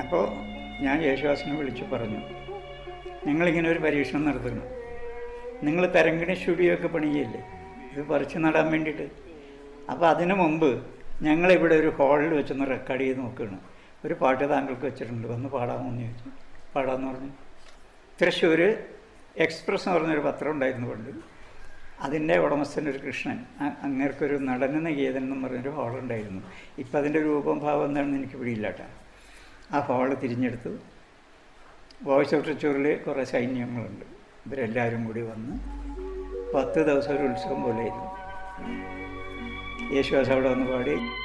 അപ്പോൾ ഞാൻ യേശുദാസിനെ വിളിച്ചു പറഞ്ഞു നിങ്ങളിങ്ങനെ ഒരു പരീക്ഷണം നടത്തണം നിങ്ങൾ തരങ്കിണി സ്റ്റുഡിയോ ഒക്കെ പണിയില്ലേ ഇത് പറിച്ചു നടാൻ വേണ്ടിയിട്ട് അപ്പോൾ അതിനു മുമ്പ് ഞങ്ങളിവിടെ ഒരു ഹാളിൽ വെച്ചൊന്ന് റെക്കോർഡ് ചെയ്ത് നോക്കുകയാണ് ഒരു പാട്ട് താങ്കൾക്ക് വെച്ചിട്ടുണ്ട് വന്ന് പാടാമോ എന്ന് ചോദിച്ചു പാടാമെന്ന് പറഞ്ഞു തൃശ്ശൂർ എക്സ്പ്രസ് എന്ന് പറഞ്ഞൊരു പത്രം ഉണ്ടായിരുന്നു പണ്ട് അതിൻ്റെ ഉടമസ്ഥൻ ഒരു കൃഷ്ണൻ അ- അങ്ങേർക്കൊരു നടന ഗീതൻ എന്ന് പറഞ്ഞൊരു ഹാളുണ്ടായിരുന്നു ഇപ്പം അതിൻ്റെ രൂപം ഭാവം എന്താണെന്ന് എനിക്ക് പിടിയില്ല കേട്ടോ ആ ഹാള് തിരിഞ്ഞെടുത്തു വോയിസ് ഓഫ് തൃശ്ശൂരിൽ കുറേ സൈന്യങ്ങളുണ്ട് ഇവരെല്ലാവരും കൂടി വന്ന് പത്ത് ദിവസം ഒരു ഉത്സവം പോലെയായിരുന്നു യേശുദാസ് അവിടെ വന്ന് പാടി